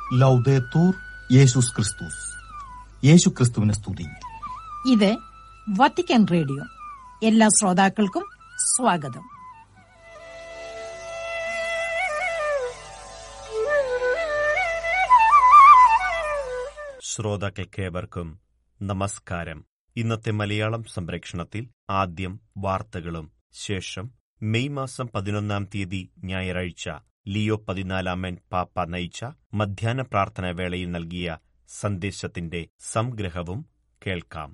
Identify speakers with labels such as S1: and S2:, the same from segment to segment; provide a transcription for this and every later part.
S1: ലൗദേത്തൂർ യേശുസ് ക്രിസ്തുസ് യേശു ക്രിസ്തുവിനെ സ്തുതി
S2: ഇത് വത്തിക്കാൻ റേഡിയോ എല്ലാ ശ്രോതാക്കൾക്കും സ്വാഗതം
S3: ശ്രോതാക്കൾക്കേവർക്കും നമസ്കാരം ഇന്നത്തെ മലയാളം സംപ്രേക്ഷണത്തിൽ ആദ്യം വാർത്തകളും ശേഷം മെയ് മാസം പതിനൊന്നാം തീയതി ഞായറാഴ്ച ലിയോ പതിനാലാമൻ പാപ്പ നയിച്ച മധ്യാഹ്ന പ്രാർത്ഥനാ വേളയിൽ നൽകിയ സന്ദേശത്തിന്റെ സംഗ്രഹവും കേൾക്കാം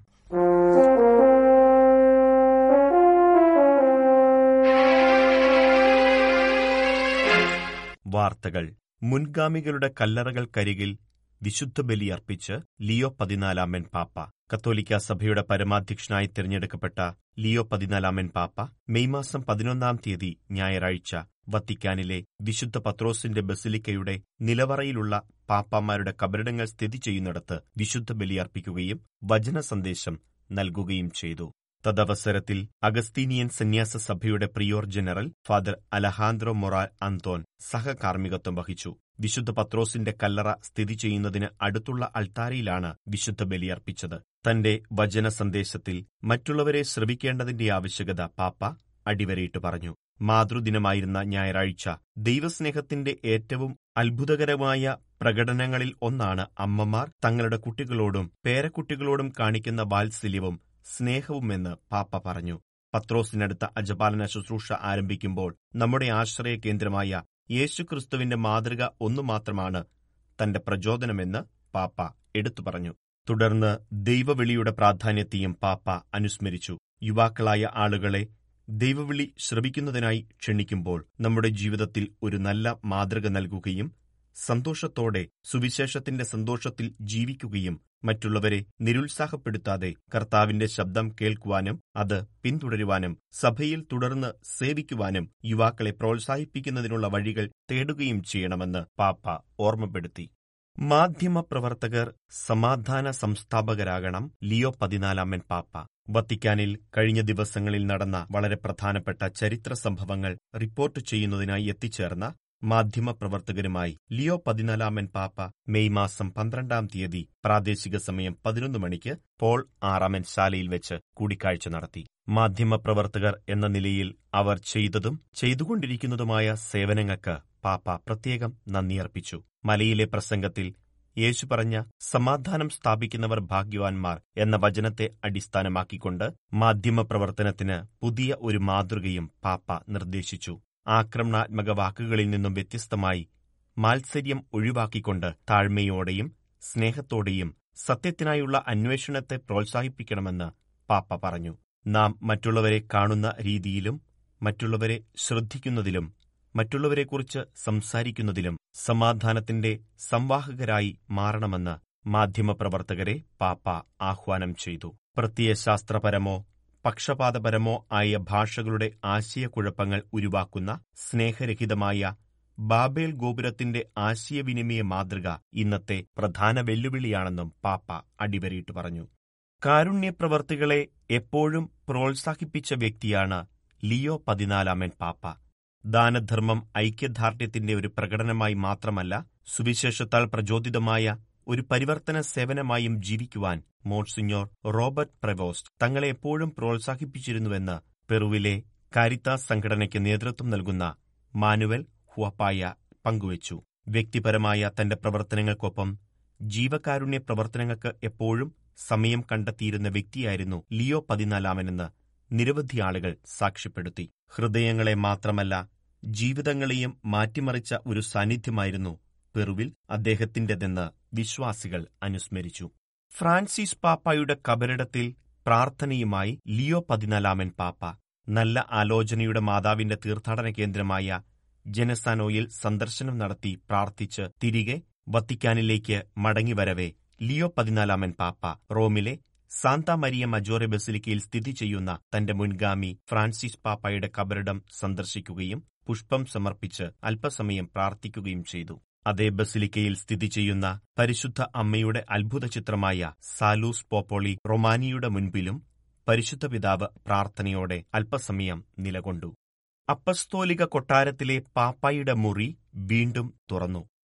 S3: വാർത്തകൾ മുൻഗാമികളുടെ കല്ലറകൾക്കരികിൽ വിശുദ്ധ ബലിയർപ്പിച്ച് ലിയോ പതിനാലാമൻ പാപ്പ കത്തോലിക്ക സഭയുടെ പരമാധ്യക്ഷനായി തിരഞ്ഞെടുക്കപ്പെട്ട ലിയോ പതിനാലാമൻ പാപ്പ മെയ് മാസം പതിനൊന്നാം തീയതി ഞായറാഴ്ച വത്തിക്കാനിലെ വിശുദ്ധ പത്രോസിന്റെ ബസിലിക്കയുടെ നിലവറയിലുള്ള പാപ്പാമാരുടെ കബറിടങ്ങൾ സ്ഥിതി ചെയ്യുന്നിടത്ത് വിശുദ്ധ ബലിയർപ്പിക്കുകയും വചന സന്ദേശം നൽകുകയും ചെയ്തു തദവസരത്തിൽ അഗസ്തീനിയൻ സന്യാസ സഭയുടെ prior general father Alejandro Moral Anton സഹകാർമ്മികത്വം വഹിച്ചു വിശുദ്ധ പത്രോസിന്റെ കല്ലറ സ്ഥിതി ചെയ്യുന്നതിന് അടുത്തുള്ള അൾത്താരയിലാണ് വിശുദ്ധ ബലിയർപ്പിച്ചത് തന്റെ വചന സന്ദേശത്തിൽ മറ്റുള്ളവരെ ശ്രവിക്കേണ്ടതിന്റെ ആവശ്യകത പാപ്പ അടിവരയിട്ട് പറഞ്ഞു മാതൃദിനമായിരുന്ന ഞായറാഴ്ച ദൈവസ്നേഹത്തിന്റെ ഏറ്റവും അത്ഭുതകരമായ പ്രകടനങ്ങളിൽ ഒന്നാണ് അമ്മമാർ തങ്ങളുടെ കുട്ടികളോടും പേരക്കുട്ടികളോടും കാണിക്കുന്ന വാത്സല്യവും സ്നേഹവുമെന്ന് പാപ്പ പറഞ്ഞു പത്രോസിനടുത്ത അജപാലന ശുശ്രൂഷ ആരംഭിക്കുമ്പോൾ നമ്മുടെ ആശ്രയ കേന്ദ്രമായ യേശുക്രിസ്തുവിന്റെ മാതൃക ഒന്നു മാത്രമാണ് തന്റെ പ്രചോദനമെന്ന് പാപ്പ എടുത്തു പറഞ്ഞു തുടർന്ന് ദൈവവിളിയുടെ പ്രാധാന്യത്തെയും പാപ്പ അനുസ്മരിച്ചു യുവാക്കളായ ആളുകളെ ദൈവവിളി ശ്രവിക്കുന്നതിനായി ക്ഷണിക്കുമ്പോൾ നമ്മുടെ ജീവിതത്തിൽ ഒരു നല്ല മാതൃക നൽകുകയും സന്തോഷത്തോടെ സുവിശേഷത്തിന്റെ സന്തോഷത്തിൽ ജീവിക്കുകയും മറ്റുള്ളവരെ നിരുത്സാഹപ്പെടുത്താതെ കർത്താവിന്റെ ശബ്ദം കേൾക്കുവാനും അത് പിന്തുടരുവാനും സഭയിൽ തുടർന്ന് സേവിക്കുവാനും യുവാക്കളെ പ്രോത്സാഹിപ്പിക്കുന്നതിനുള്ള വഴികൾ തേടുകയും ചെയ്യണമെന്ന് പാപ്പ ഓർമ്മപ്പെടുത്തി മാധ്യമപ്രവർത്തകർ സമാധാന സംസ്ഥാപകരാകണം ലിയോ പതിനാലാമൻ പാപ്പ വത്തിക്കാനിൽ കഴിഞ്ഞ ദിവസങ്ങളിൽ നടന്ന വളരെ പ്രധാനപ്പെട്ട ചരിത്ര സംഭവങ്ങൾ റിപ്പോർട്ട് ചെയ്യുന്നതിനായി എത്തിച്ചേർന്ന മാധ്യമപ്രവർത്തകരുമായി ലിയോ പതിനാലാമൻ പാപ്പ മെയ് മാസം പന്ത്രണ്ടാം തീയതി പ്രാദേശിക സമയം പതിനൊന്ന് മണിക്ക് പോൾ ആറാമൻ ശാലയിൽ വെച്ച് കൂടിക്കാഴ്ച നടത്തി മാധ്യമപ്രവർത്തകർ എന്ന നിലയിൽ അവർ ചെയ്തതും ചെയ്തുകൊണ്ടിരിക്കുന്നതുമായ സേവനങ്ങൾക്ക് പാപ്പ പ്രത്യേകം നന്ദിയർപ്പിച്ചു മലയിലെ പ്രസംഗത്തിൽ യേശു പറഞ്ഞ സമാധാനം സ്ഥാപിക്കുന്നവർ ഭാഗ്യവാന്മാർ എന്ന വചനത്തെ അടിസ്ഥാനമാക്കിക്കൊണ്ട് മാധ്യമപ്രവർത്തനത്തിന് പുതിയ ഒരു മാതൃകയും പാപ്പ നിർദ്ദേശിച്ചു ആക്രമണാത്മക വാക്കുകളിൽ നിന്നും വ്യത്യസ്തമായി മാത്സര്യം ഒഴിവാക്കിക്കൊണ്ട് താഴ്മയോടെയും സ്നേഹത്തോടെയും സത്യത്തിനായുള്ള അന്വേഷണത്തെ പ്രോത്സാഹിപ്പിക്കണമെന്ന് പാപ്പ പറഞ്ഞു നാം മറ്റുള്ളവരെ കാണുന്ന രീതിയിലും മറ്റുള്ളവരെ ശ്രദ്ധിക്കുന്നതിലും മറ്റുള്ളവരെക്കുറിച്ച് സംസാരിക്കുന്നതിലും സമാധാനത്തിന്റെ സംവാഹകരായി മാറണമെന്ന് മാധ്യമപ്രവർത്തകരെ പാപ്പ ആഹ്വാനം ചെയ്തു പ്രത്യയശാസ്ത്രപരമോ പക്ഷപാതപരമോ ആയ ഭാഷകളുടെ ആശയക്കുഴപ്പങ്ങൾ ഉരുവാക്കുന്ന സ്നേഹരഹിതമായ ബാബേൽ ഗോപുരത്തിന്റെ ആശയവിനിമയ മാതൃക ഇന്നത്തെ പ്രധാന വെല്ലുവിളിയാണെന്നും പാപ്പ അടിവരയിട്ട് പറഞ്ഞു കാരുണ്യപ്രവർത്തികളെ എപ്പോഴും പ്രോത്സാഹിപ്പിച്ച വ്യക്തിയാണ് ലിയോ പതിനാലാമൻ പാപ്പ ദാനധർമ്മം ഐക്യദാർഢ്യത്തിന്റെ ഒരു പ്രകടനമായി മാത്രമല്ല സുവിശേഷത്താൽ പ്രചോദിതമായ ഒരു പരിവർത്തന സേവനമായും ജീവിക്കുവാൻ മോൺസിഞ്ഞോർ റോബർട്ട് പ്രവോസ്റ്റ് തങ്ങളെ എപ്പോഴും പ്രോത്സാഹിപ്പിച്ചിരുന്നുവെന്ന് പെറുവിലെ കാരിത്താസ് സംഘടനയ്ക്ക് നേതൃത്വം നൽകുന്ന മാനുവൽ ഹുവപ്പായ പങ്കുവച്ചു വ്യക്തിപരമായ തന്റെ പ്രവർത്തനങ്ങൾക്കൊപ്പം ജീവകാരുണ്യ പ്രവർത്തനങ്ങൾക്ക് എപ്പോഴും സമയം കണ്ടെത്തിയിരുന്ന വ്യക്തിയായിരുന്നു ലിയോ പതിനാലാമനെന്ന് നിരവധി ആളുകൾ സാക്ഷ്യപ്പെടുത്തി ഹൃദയങ്ങളെ മാത്രമല്ല ജീവിതങ്ങളെയും മാറ്റിമറിച്ച ഒരു സാന്നിധ്യമായിരുന്നു പെറുവിൽ അദ്ദേഹത്തിന്റെതെന്ന് വിശ്വാസികൾ അനുസ്മരിച്ചു ഫ്രാൻസിസ് പാപ്പായുടെ കബറിടത്തിൽ പ്രാർത്ഥനയുമായി ലിയോ പതിനാലാമൻ പാപ്പ നല്ല ആലോചനയുടെ മാതാവിന്റെ തീർത്ഥാടന കേന്ദ്രമായ ജനസാനോയിൽ സന്ദർശനം നടത്തി പ്രാർത്ഥിച്ച് തിരികെ വത്തിക്കാനിലേക്ക് മടങ്ങിവരവെ ലിയോ പതിനാലാമൻ പാപ്പ റോമിലെ സാന്താ മരിയ മജോറെ ബസിലിക്കയിൽ സ്ഥിതി ചെയ്യുന്ന തന്റെ മുൻഗാമി ഫ്രാൻസിസ് പാപ്പായുടെ കബറിടം സന്ദർശിക്കുകയും പുഷ്പം സമർപ്പിച്ച് അല്പസമയം പ്രാർത്ഥിക്കുകയും ചെയ്തു അതേ ബസിലിക്കയിൽ സ്ഥിതി ചെയ്യുന്ന പരിശുദ്ധ അമ്മയുടെ അത്ഭുത ചിത്രമായ സാലൂസ് പോപ്പോളി റൊമാനിയുടെ മുൻപിലും പരിശുദ്ധ പിതാവ് പ്രാർത്ഥനയോടെ അല്പസമയം നിലകൊണ്ടു അപ്പസ്തോലിക കൊട്ടാരത്തിലെ പാപ്പായുടെ മുറി വീണ്ടും തുറന്നു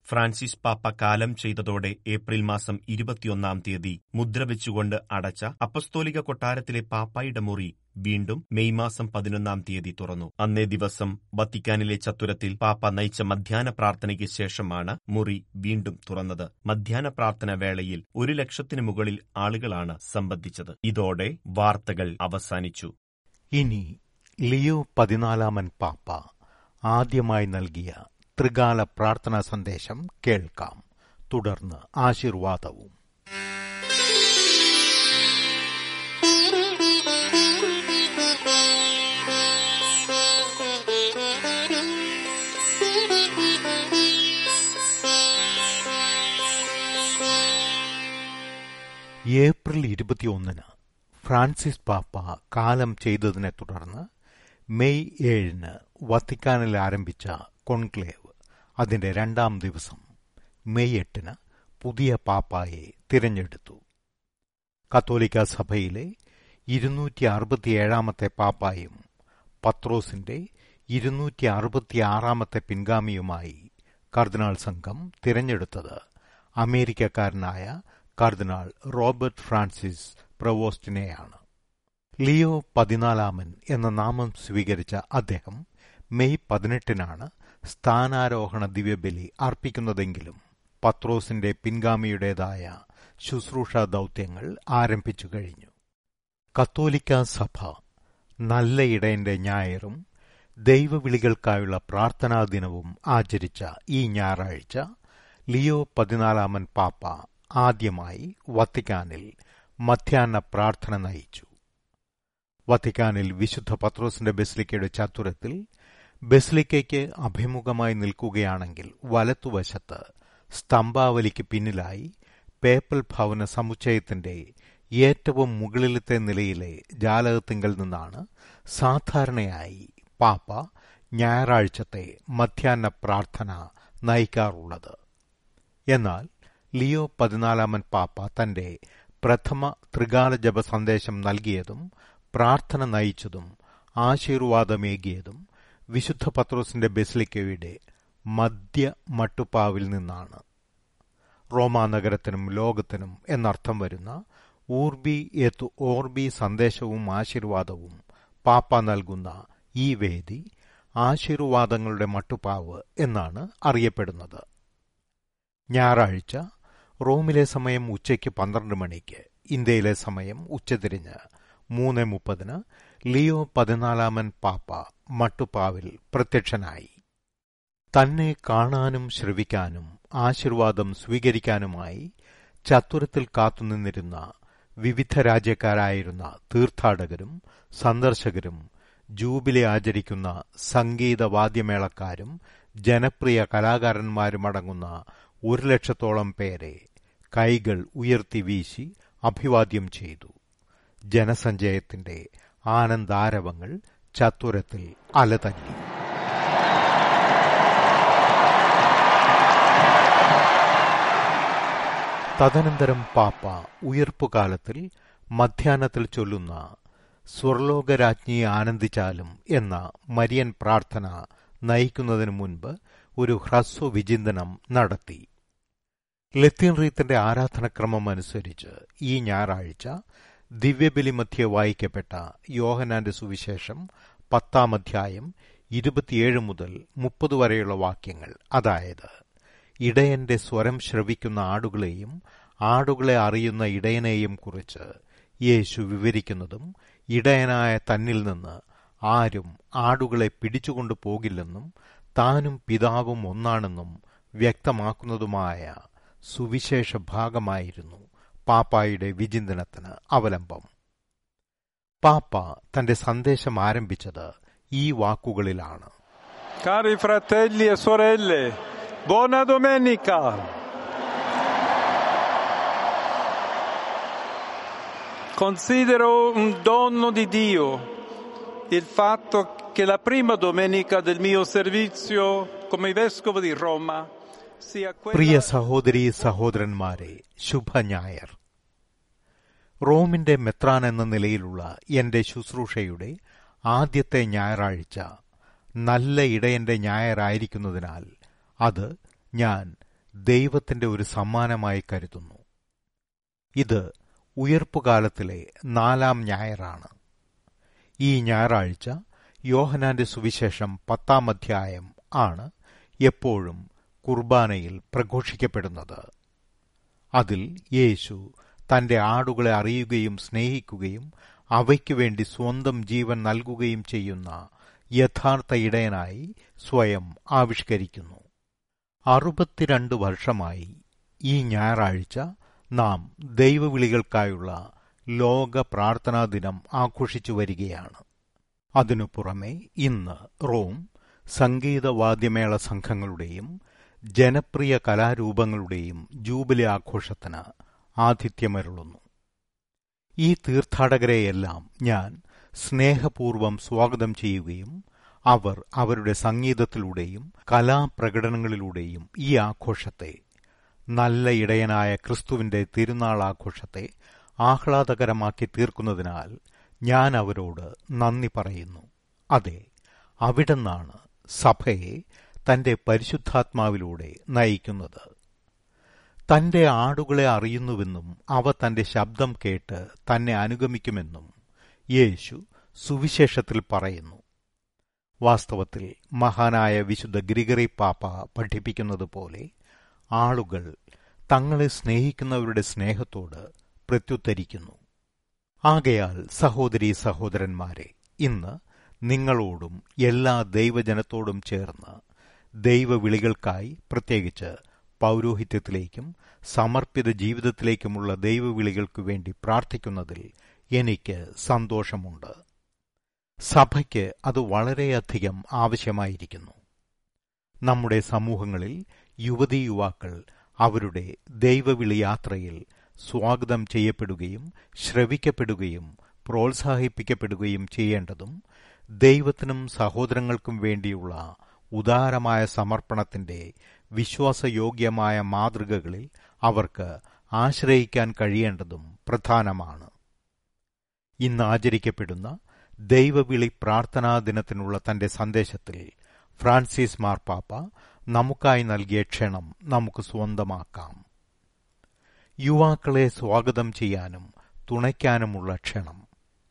S3: ഫ്രാൻസിസ് പാപ്പ കാലം ചെയ്തതോടെ ഏപ്രിൽ മാസം ഇരുപത്തിയൊന്നാം തീയതി മുദ്ര വെച്ചുകൊണ്ട് അടച്ച അപ്പസ്തോലിക കൊട്ടാരത്തിലെ പാപ്പായുടെ മുറി വീണ്ടും മെയ് മാസം പതിനൊന്നാം തീയതി തുറന്നു അന്നേ ദിവസം വത്തിക്കാനിലെ ചത്തുരത്തിൽ പാപ്പ നയിച്ച മധ്യാഹ്ന പ്രാർത്ഥനയ്ക്ക് ശേഷമാണ് മുറി വീണ്ടും തുറന്നത് മധ്യാഹ്ന പ്രാർത്ഥന വേളയിൽ ഒരു ലക്ഷത്തിനു മുകളിൽ ആളുകളാണ് സംബന്ധിച്ചത് ഇതോടെ വാർത്തകൾ അവസാനിച്ചു
S4: ഇനി ലിയോ പതിനാലാമൻ പാപ്പ ആദ്യമായി നൽകിയ ത്രികാല പ്രാർത്ഥനാ സന്ദേശം കേൾക്കാം തുടർന്ന് ആശീർവാദവും ഏപ്രിൽ ഇരുപത്തിയൊന്നിന് ഫ്രാൻസിസ് പാപ്പ കാലം ചെയ്തതിനെ തുടർന്ന് മെയ് ഏഴിന് വത്തിക്കാനിൽ ആരംഭിച്ച കോൺക്ലേവ് അതിന്റെ രണ്ടാം ദിവസം മെയ് എട്ടിന് പുതിയ പാപ്പായെ തിരഞ്ഞെടുത്തു കത്തോലിക്ക സഭയിലെ ഇരുന്നൂറ്റി അറുപത്തിയേഴാമത്തെ പാപ്പായും പത്രോസിന്റെ ഇരുന്നൂറ്റി അറുപത്തിയാറാമത്തെ പിൻഗാമിയുമായി കർദിനാൾ സംഘം തിരഞ്ഞെടുത്തത് അമേരിക്കക്കാരനായ കർദിനാൾ റോബർട്ട് ഫ്രാൻസിസ് പ്രവോസ്റ്റിനെയാണ് ലിയോ പതിനാലാമൻ എന്ന നാമം സ്വീകരിച്ച അദ്ദേഹം മെയ് പതിനെട്ടിനാണ് സ്ഥാനാരോഹണ ദിവ്യബലി അർപ്പിക്കുന്നതെങ്കിലും പത്രോസിന്റെ പിൻഗാമിയുടേതായ ശുശ്രൂഷ ദൗത്യങ്ങൾ ആരംഭിച്ചു കഴിഞ്ഞു കത്തോലിക്ക സഭ നല്ല ഇടയന്റെ ഞായറും ദൈവവിളികൾക്കായുള്ള പ്രാർത്ഥനാ ദിനവും ആചരിച്ച ഈ ഞായറാഴ്ച ലിയോ പതിനാലാമൻ പാപ്പ ആദ്യമായി വത്തിക്കാനിൽ മധ്യാഹ്ന പ്രാർത്ഥന നയിച്ചു വത്തിക്കാനിൽ വിശുദ്ധ പത്രോസിന്റെ ബെസ്ലിക്കയുടെ ചത്തുരത്തിൽ ബെസ്ലിക്കയ്ക്ക് അഭിമുഖമായി നിൽക്കുകയാണെങ്കിൽ വലത്തുവശത്ത് സ്തംഭാവലിക്ക് പിന്നിലായി പേപ്പൽ ഭവന സമുച്ചയത്തിന്റെ ഏറ്റവും മുകളിലത്തെ നിലയിലെ ജാലകത്തിങ്കൽ നിന്നാണ് സാധാരണയായി പാപ്പ ഞായറാഴ്ചത്തെ മധ്യാഹ്ന പ്രാർത്ഥന നയിക്കാറുള്ളത് എന്നാൽ ലിയോ പതിനാലാമൻ പാപ്പ തന്റെ പ്രഥമ ത്രികാല ജപ സന്ദേശം നൽകിയതും പ്രാർത്ഥന നയിച്ചതും ആശീർവാദമേകിയതും വിശുദ്ധ പത്രോസിന്റെ ബെസ്ലിക്കയുടെ മധ്യ മട്ടുപ്പാവിൽ നിന്നാണ് റോമാ നഗരത്തിനും ലോകത്തിനും എന്നർത്ഥം വരുന്ന ഊർബി എത്തു ഓർബി സന്ദേശവും ആശീർവാദവും പാപ്പ നൽകുന്ന ഈ വേദി ആശീർവാദങ്ങളുടെ മട്ടുപ്പാവ് എന്നാണ് അറിയപ്പെടുന്നത് ഞായറാഴ്ച റോമിലെ സമയം ഉച്ചയ്ക്ക് പന്ത്രണ്ട് മണിക്ക് ഇന്ത്യയിലെ സമയം ഉച്ചതിരിഞ്ഞ് മൂന്ന് മുപ്പതിന് ലിയോ പതിനാലാമൻ പാപ്പ മട്ടുപ്പാവിൽ പ്രത്യക്ഷനായി തന്നെ കാണാനും ശ്രവിക്കാനും ആശീർവാദം സ്വീകരിക്കാനുമായി ചത്തുരത്തിൽ കാത്തുനിന്നിരുന്ന വിവിധ രാജ്യക്കാരായിരുന്ന തീർത്ഥാടകരും സന്ദർശകരും ജൂബിലി ആചരിക്കുന്ന സംഗീതവാദ്യമേളക്കാരും ജനപ്രിയ കലാകാരന്മാരുമടങ്ങുന്ന ഒരു ലക്ഷത്തോളം പേരെ കൈകൾ ഉയർത്തി വീശി അഭിവാദ്യം ചെയ്തു ജനസഞ്ചയത്തിന്റെ ആനന്ദാരവങ്ങൾ ചത്തുരത്തിൽ അലതല്ലി തദനന്തരം പാപ്പ ഉയർപ്പുകാലത്തിൽ മധ്യാഹ്നത്തിൽ ചൊല്ലുന്ന സ്വർലോകരാജ്ഞിയെ ആനന്ദിച്ചാലും എന്ന മരിയൻ പ്രാർത്ഥന നയിക്കുന്നതിനു മുൻപ് ഒരു ഹ്രസ്വവിചിന്തനം നടത്തി ലത്തീൻ റീത്തിന്റെ ആരാധനക്രമം അനുസരിച്ച് ഈ ഞായറാഴ്ച ദിവ്യബലി മധ്യ വായിക്കപ്പെട്ട യോഹനാന്റെ സുവിശേഷം പത്താം അധ്യായം ഇരുപത്തിയേഴ് മുതൽ മുപ്പത് വരെയുള്ള വാക്യങ്ങൾ അതായത് ഇടയന്റെ സ്വരം ശ്രവിക്കുന്ന ആടുകളെയും ആടുകളെ അറിയുന്ന ഇടയനെയും കുറിച്ച് യേശു വിവരിക്കുന്നതും ഇടയനായ തന്നിൽ നിന്ന് ആരും ആടുകളെ പിടിച്ചുകൊണ്ടു പോകില്ലെന്നും താനും പിതാവും ഒന്നാണെന്നും വ്യക്തമാക്കുന്നതുമായ സുവിശേഷ ഭാഗമായിരുന്നു പാപ്പായുടെ വിചിന്തനത്തിന് അവലംബം പാപ്പ തന്റെ സന്ദേശം ആരംഭിച്ചത് ഈ വാക്കുകളിലാണ്
S5: Cari fratelli e sorelle, buona domenica! Considero un dono di Dio il fatto che la prima domenica del mio servizio come vescovo di Roma sia
S4: പ്രിയ
S5: quella
S4: സഹോദരീ സഹോദരന്മാരെ ശുഭ ഞായർ റോമിന്റെ മെത്രാൻ എന്ന നിലയിലുള്ള എന്റെ ശുശ്രൂഷയുടെ ആദ്യത്തെ ഞായറാഴ്ച നല്ല ഇടയന്റെ ഞായറായിരിക്കുന്നതിനാൽ അത് ഞാൻ ദൈവത്തിന്റെ ഒരു സമ്മാനമായി കരുതുന്നു ഇത് ഉയർപ്പുകാലത്തിലെ നാലാം ഞായറാണ് ഈ ഞായറാഴ്ച യോഹനാന്റെ സുവിശേഷം പത്താം അധ്യായം ആണ് എപ്പോഴും കുർബാനയിൽ പ്രഘോഷിക്കപ്പെടുന്നത് അതിൽ യേശു തന്റെ ആടുകളെ അറിയുകയും സ്നേഹിക്കുകയും അവയ്ക്കു വേണ്ടി സ്വന്തം ജീവൻ നൽകുകയും ചെയ്യുന്ന യഥാർത്ഥ ഇടയനായി സ്വയം ആവിഷ്കരിക്കുന്നു അറുപത്തിരണ്ട് വർഷമായി ഈ ഞായറാഴ്ച നാം ദൈവവിളികൾക്കായുള്ള ലോക പ്രാർത്ഥനാ ദിനം ആഘോഷിച്ചു വരികയാണ് അതിനു പുറമെ ഇന്ന് റോം സംഗീതവാദ്യമേള സംഘങ്ങളുടെയും ജനപ്രിയ കലാരൂപങ്ങളുടെയും ജൂബിലി ആഘോഷത്തിന് ആതിഥ്യമരുളുന്നു ഈ തീർത്ഥാടകരെയെല്ലാം ഞാൻ സ്നേഹപൂർവം സ്വാഗതം ചെയ്യുകയും അവർ അവരുടെ സംഗീതത്തിലൂടെയും കലാപ്രകടനങ്ങളിലൂടെയും ഈ ആഘോഷത്തെ നല്ല ഇടയനായ ക്രിസ്തുവിന്റെ തിരുനാൾ ആഘോഷത്തെ ആഹ്ലാദകരമാക്കി തീർക്കുന്നതിനാൽ ഞാൻ അവരോട് നന്ദി പറയുന്നു അതെ അവിടെന്നാണ് സഭയെ തന്റെ പരിശുദ്ധാത്മാവിലൂടെ നയിക്കുന്നത് തന്റെ ആടുകളെ അറിയുന്നുവെന്നും അവ തന്റെ ശബ്ദം കേട്ട് തന്നെ അനുഗമിക്കുമെന്നും യേശു സുവിശേഷത്തിൽ പറയുന്നു വാസ്തവത്തിൽ മഹാനായ വിശുദ്ധ ഗ്രിഗറി പാപ്പ പഠിപ്പിക്കുന്നത് പോലെ ആളുകൾ തങ്ങളെ സ്നേഹിക്കുന്നവരുടെ സ്നേഹത്തോട് പ്രത്യുത്തരിക്കുന്നു ആകയാൽ സഹോദരീ സഹോദരന്മാരെ ഇന്ന് നിങ്ങളോടും എല്ലാ ദൈവജനത്തോടും ചേർന്ന് ദൈവവിളികൾക്കായി പ്രത്യേകിച്ച് പൗരോഹിത്യത്തിലേക്കും സമർപ്പിത ജീവിതത്തിലേക്കുമുള്ള ദൈവവിളികൾക്കു വേണ്ടി പ്രാർത്ഥിക്കുന്നതിൽ എനിക്ക് സന്തോഷമുണ്ട് സഭയ്ക്ക് അത് വളരെയധികം ആവശ്യമായിരിക്കുന്നു നമ്മുടെ സമൂഹങ്ങളിൽ യുവതീ യുവാക്കൾ അവരുടെ ദൈവവിളി യാത്രയിൽ സ്വാഗതം ചെയ്യപ്പെടുകയും ശ്രവിക്കപ്പെടുകയും പ്രോത്സാഹിപ്പിക്കപ്പെടുകയും ചെയ്യേണ്ടതും ദൈവത്തിനും സഹോദരങ്ങൾക്കും വേണ്ടിയുള്ള ഉദാരമായ സമർപ്പണത്തിന്റെ വിശ്വാസയോഗ്യമായ മാതൃകകളിൽ അവർക്ക് ആശ്രയിക്കാൻ കഴിയേണ്ടതും പ്രധാനമാണ് ഇന്ന് ആചരിക്കപ്പെടുന്ന ദൈവവിളി പ്രാർത്ഥനാ ദിനത്തിനുള്ള തന്റെ സന്ദേശത്തിൽ ഫ്രാൻസിസ് മാർപ്പാപ്പ നമുക്കായി നൽകിയ ക്ഷണം നമുക്ക് സ്വന്തമാക്കാം യുവാക്കളെ സ്വാഗതം ചെയ്യാനും തുണയ്ക്കാനുമുള്ള ക്ഷണം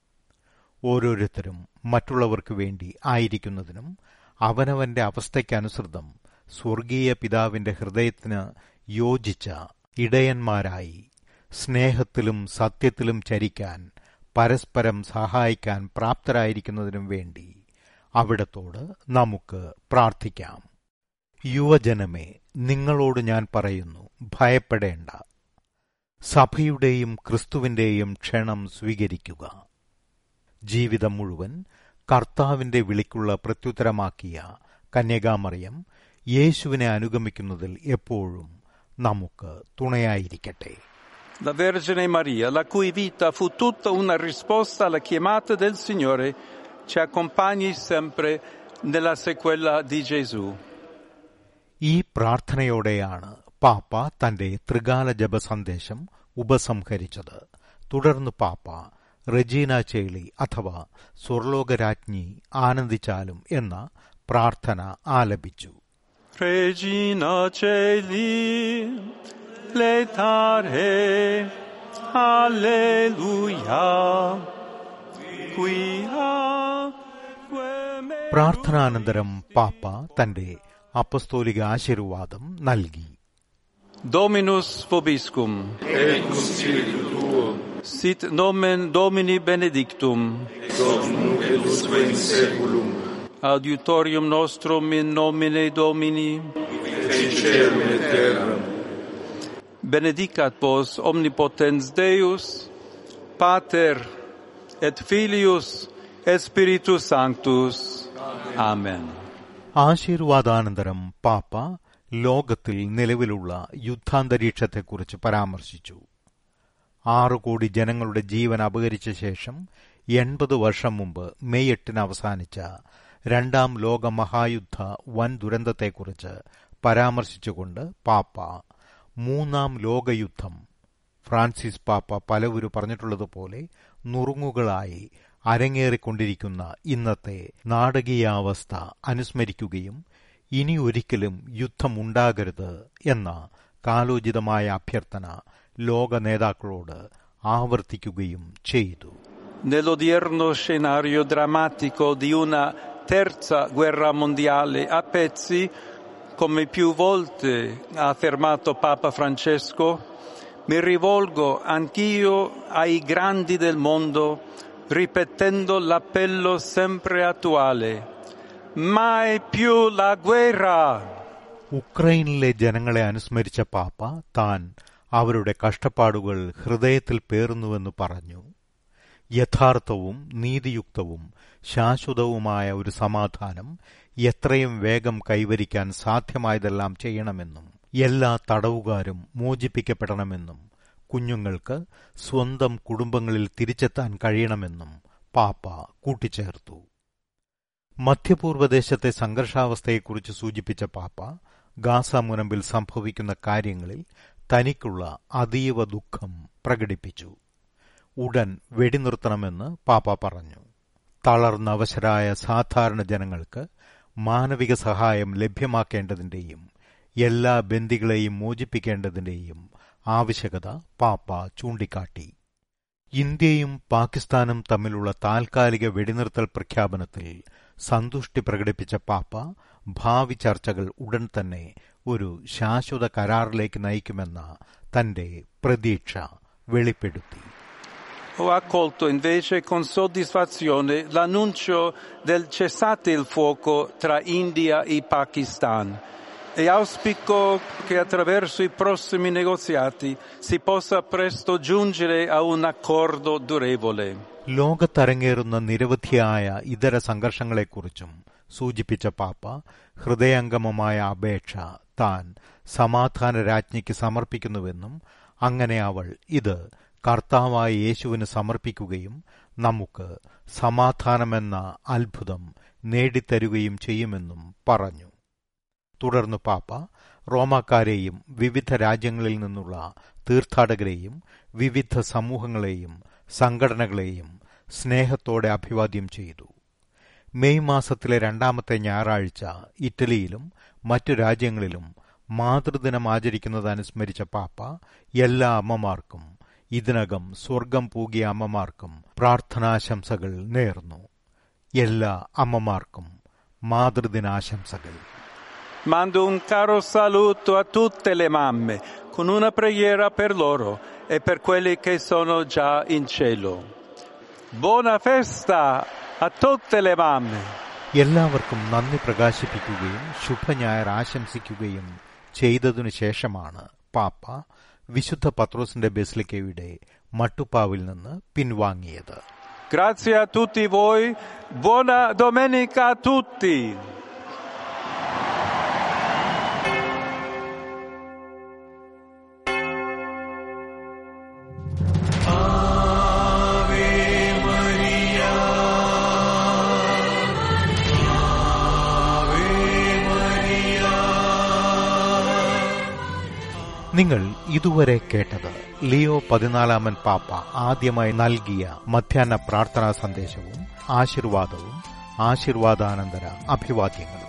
S4: ഓരോരുത്തരും മറ്റുള്ളവർക്ക് വേണ്ടി ആയിരിക്കുന്നതിനും അവനവന്റെ അവസ്ഥയ്ക്കനുസൃതം സ്വർഗീയ പിതാവിന്റെ ഹൃദയത്തിന് യോജിച്ച ഇടയന്മാരായി സ്നേഹത്തിലും സത്യത്തിലും ചരിക്കാൻ പരസ്പരം സഹായിക്കാൻ പ്രാപ്തരായിരിക്കുന്നതിനും വേണ്ടി അവിടത്തോട് നമുക്ക് പ്രാർത്ഥിക്കാം യുവജനമേ നിങ്ങളോട് ഞാൻ പറയുന്നു ഭയപ്പെടേണ്ട സഭയുടെയും ക്രിസ്തുവിന്റെയും ക്ഷണം സ്വീകരിക്കുക ജീവിതം മുഴുവൻ കർത്താവിന്റെ വിളിക്കുള്ള പ്രത്യുത്തരമാക്കിയ കന്യകാമറിയം യേശുവിനെ അനുഗമിക്കുന്നതിൽ എപ്പോഴും നമുക്ക് തുണയായിരിക്കട്ടെ
S5: La Vergine Maria, la cui vita fu tutta una risposta alla chiamata del Signore, ci accompagni sempre nella sequela di Gesù.
S4: ഈ പ്രാർത്ഥനയോടെയാണ് പാപ്പ തന്റെ ത്രികാല ജപ സന്ദേശം ഉപസംഹരിച്ചത് തുടർന്ന് പാപ്പ റെജീന ചേളി അഥവാ സ്വർലോകരാജ്ഞി ആനന്ദിച്ചാലും എന്ന പ്രാർത്ഥന ആലപിച്ചു
S5: Regina Celi, letare, alleluia, quia
S4: പ്രാർത്ഥനാനന്തരം പാപ്പ തന്റെ അപ്പസ്തോലിക ആശീർവാദം നൽകി
S5: Dominus vobiscum.
S6: Et cum spiritu tuo,
S5: Sit nomen Domini benedictum.
S6: Doc nunc et usque in seculum,
S5: Adiutorium nostrum in nomine Domini.
S6: et celum et terram,
S5: Benedicat vos omnipotens Deus, Pater et Filius et Spiritus Sanctus. Amen.
S4: ആശീർവാദാനന്തരം പാപ്പ ലോകത്തിൽ നിലവിലുള്ള യുദ്ധാന്തരീക്ഷത്തെക്കുറിച്ച് പരാമർശിച്ചു ആറു കോടി ജനങ്ങളുടെ ജീവൻ അപഹരിച്ച ശേഷം എൺപത് വർഷം മുമ്പ് മെയ് എട്ടിന് അവസാനിച്ച രണ്ടാം ലോക മഹായുദ്ധ വൻ ദുരന്തത്തെക്കുറിച്ച് പരാമർശിച്ചുകൊണ്ട് പാപ്പ മൂന്നാം ലോകയുദ്ധം ഫ്രാൻസിസ് പാപ്പ പലവരും പറഞ്ഞിട്ടുള്ളതുപോലെ നുറുങ്ങുകളായി അരങ്ങേറിക്കൊണ്ടിരിക്കുന്ന ഇന്നത്തെ നാടകീയാവസ്ഥ അനുസ്മരിക്കുകയും ഇനി ഒരിക്കലും യുദ്ധമുണ്ടാകരുത് എന്ന കാലോചിതമായ അഭ്യർത്ഥന ലോക നേതാക്കളോട് ആവർത്തിക്കുകയും ചെയ്തു
S5: Nell'odierno scenario drammatico di una terza guerra mondiale a pezzi, come più volte ha affermato Papa Francesco, mi rivolgo anch'io ai grandi del mondo ripetendo l'appello sempre attuale. Mai più la guerra!
S4: ഉക്രൈനിലെ ജനങ്ങളെ അനുസ്മരിച്ച പാപ്പ താൻ അവരുടെ കഷ്ടപ്പാടുകൾ ഹൃദയത്തിൽ പേറുന്നുവെന്ന് പറഞ്ഞു യഥാർത്ഥവും നീതിയുക്തവും ശാശ്വതവുമായ ഒരു സമാധാനം എത്രയും വേഗം കൈവരിക്കാൻ സാധ്യമായതെല്ലാം ചെയ്യണമെന്നും എല്ലാ തടവുകാരും മോചിപ്പിക്കപ്പെടണമെന്നും കുഞ്ഞുങ്ങൾക്ക് സ്വന്തം കുടുംബങ്ങളിൽ തിരിച്ചെത്താൻ കഴിയണമെന്നും പാപ്പ കൂട്ടിച്ചേർത്തു മധ്യപൂർവ്വദേശത്തെ സംഘർഷാവസ്ഥയെക്കുറിച്ച് സൂചിപ്പിച്ച പാപ്പ ഗാസ മുനമ്പിൽ സംഭവിക്കുന്ന കാര്യങ്ങളിൽ തനിക്കുള്ള അതീവ ദുഃഖം പ്രകടിപ്പിച്ചു ഉടൻ വെടിനിർത്തണമെന്ന് പാപ്പ പറഞ്ഞു തളർന്നവശരായ സാധാരണ ജനങ്ങൾക്ക് മാനവിക സഹായം ലഭ്യമാക്കേണ്ടതിന്റെയും എല്ലാ ബന്ദികളെയും മോചിപ്പിക്കേണ്ടതിന്റെയും ആവശ്യകത പാപ്പ ചൂണ്ടിക്കാട്ടി ഇന്ത്യയും പാകിസ്ഥാനും തമ്മിലുള്ള താൽക്കാലിക വെടിനിർത്തൽ പ്രഖ്യാപനത്തിൽ സന്തുഷ്ടി പ്രകടിപ്പിച്ച പാപ്പ ഭാവി ചർച്ചകൾ ഉടൻ തന്നെ ഒരു ശാശ്വത കരാറിലേക്ക് നയിക്കുമെന്ന തന്റെ പ്രതീക്ഷ വെളിപ്പെടുത്തി
S5: Ho accolto invece con soddisfazione l'annuncio del cessate il fuoco tra India e Pakistan e auspico che attraverso i prossimi negoziati si possa presto giungere a un accordo durevole.
S4: ലോകത്തരങ്ങേറുന്ന നിരവധിയായ ഇതര സംഘർഷങ്ങളെക്കുറിച്ചും സൂചിപ്പിച്ച പാപ്പ ഹൃദയംഗമമായ അപേക്ഷ താൻ സമാധാന രാജ്ഞിക്ക് സമർപ്പിക്കുന്നുവെന്നും അങ്ങനെ അവൾ ഇത് കർത്താവായ യേശുവിന് സമർപ്പിക്കുകയും നമുക്ക് സമാധാനമെന്ന അത്ഭുതം നേടിത്തരുകയും ചെയ്യുമെന്നും പറഞ്ഞു തുടർന്ന് പാപ്പ റോമാക്കാരെയും വിവിധ രാജ്യങ്ങളിൽ നിന്നുള്ള തീർത്ഥാടകരെയും വിവിധ സമൂഹങ്ങളെയും സംഘടനകളെയും സ്നേഹത്തോടെ അഭിവാദ്യം ചെയ്തു മെയ് മാസത്തിലെ രണ്ടാമത്തെ ഞായറാഴ്ച ഇറ്റലിയിലും മറ്റു രാജ്യങ്ങളിലും മാതൃദിനം ആചരിക്കുന്നത് അനുസ്മരിച്ച പാപ്പ എല്ലാ അമ്മമാർക്കും ഇതിനകം സ്വർഗം പൂകിയ അമ്മമാർക്കും പ്രാർത്ഥനാശംസകൾ നേർന്നു എല്ലാ അമ്മമാർക്കും മാതൃദിനാശംസകൾ
S5: Mando un caro saluto a tutte le mamme con una preghiera per loro e per quelli che sono già in cielo. Buona festa a tutte le mamme!
S4: എല്ലാവർക്കും നന്ദി പ്രകാശിപ്പിക്കുകയും ശുഭഞായർ ആശംസിക്കുകയും ചെയ്തതിനു ശേഷമാണ് പാപ്പ വിശുദ്ധ പത്രോസിന്റെ ബെസ്ലിക്കയുടെ മട്ടുപ്പാവിൽ നിന്ന് പിൻവാങ്ങിയത്
S5: Grazie a tutti voi, buona domenica a tutti!
S4: നിങ്ങൾ ഇതുവരെ കേട്ടത് ലിയോ പതിനാലാമൻ പാപ്പ ആദ്യമായി നൽകിയ മധ്യാഹ്ന പ്രാർത്ഥനാ സന്ദേശവും ആശീർവാദവും ആശീർവാദാനന്തര അഭിവാദ്യങ്ങളും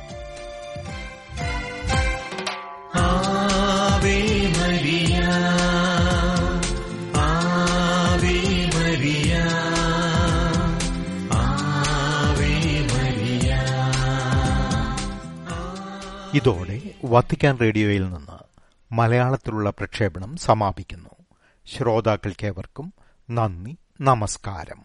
S7: Ave Maria, Ave Maria, Ave Maria.
S4: ഇതോടെ വത്തിക്കാൻ റേഡിയോയിൽ നിന്ന് മലയാളത്തിലുള്ള പ്രക്ഷേപണം സമാപിക്കുന്നു ശ്രോതാക്കൾക്കേവർക്കും നന്ദി നമസ്കാരം